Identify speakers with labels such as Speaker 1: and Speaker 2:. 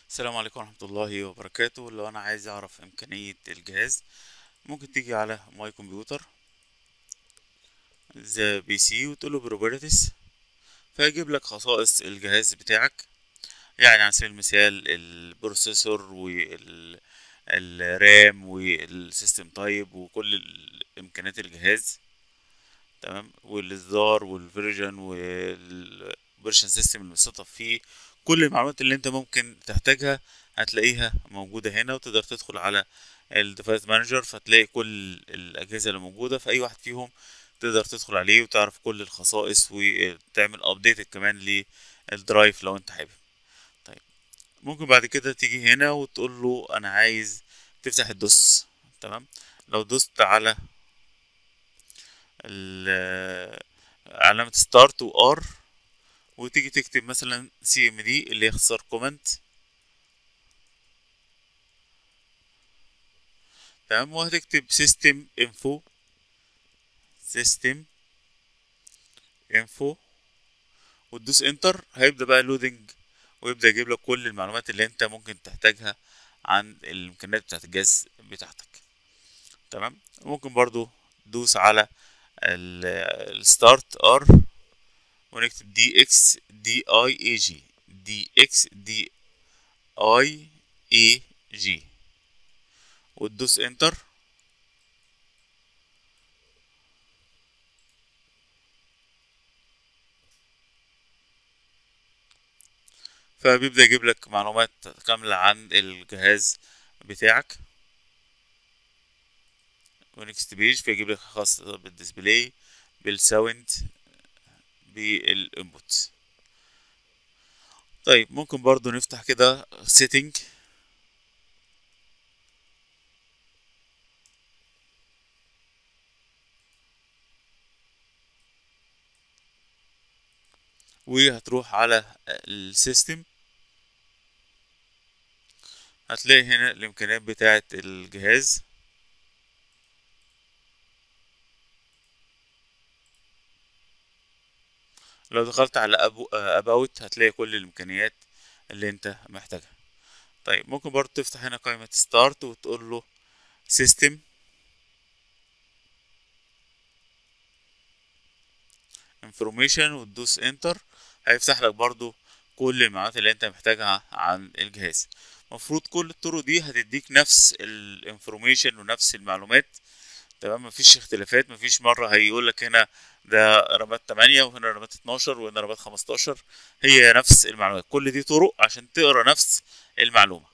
Speaker 1: السلام عليكم ورحمة الله وبركاته لو أنا عايز أعرف إمكانية الجهاز ممكن تيجي على ماي كمبيوتر ذا بي سي وتقوله بروبرتيز فيجيب لك خصائص الجهاز بتاعك يعني على سبيل المثال البروسيسور والرام والسيستم تايب وكل ال- إمكانيات الجهاز تمام والإصدار والفيرجن والفيرجن سيستم اللي متسطب فيه كل المعلومات اللي انت ممكن تحتاجها هتلاقيها موجودة هنا وتقدر تدخل على الديفايس مانجر فتلاقي كل الأجهزة اللي موجودة في أي واحد فيهم تقدر تدخل عليه وتعرف كل الخصائص وتعمل أبديت كمان للدرايف لو انت حابب طيب ممكن بعد كده تيجي هنا وتقول له أنا عايز تفتح الدوس تمام لو دوست على ال- علامة ستارت وار وتيجي تكتب مثلا سي ام دي اللي هي اختصار كومنت تمام وهتكتب سيستم انفو سيستم انفو وتدوس انتر هيبدأ بقى لودنج ويبدأ يجيب لك كل المعلومات اللي انت ممكن تحتاجها عن الامكانيات بتاعت الجهاز بتاعتك تمام ممكن برضو تدوس على الستارت ار ونكتب دي اكس دي اي اي جي دي اكس دي اي اي جي وتدوس انتر فبيبدأ يجيب لك معلومات كاملة عن الجهاز بتاعك ونكست بيج فيجيب لك خاص بالديسبلاي بالساوند بالانبوت طيب ممكن برضو نفتح كده سيتنج وهتروح على السيستم هتلاقي هنا الامكانيات بتاعة الجهاز لو دخلت على اباوت هتلاقي كل الامكانيات اللي انت محتاجها طيب ممكن برضو تفتح هنا قائمة ستارت وتقول له سيستم انفورميشن وتدوس انتر هيفتح لك برضو كل المعلومات اللي انت محتاجها عن الجهاز المفروض كل الطرق دي هتديك نفس الانفورميشن ونفس المعلومات تمام مفيش اختلافات مفيش مرة هيقول لك هنا ده رامات 8 وهنا رامات 12 وهنا رامات 15 هي نفس المعلومات كل دي طرق عشان تقرا نفس المعلومة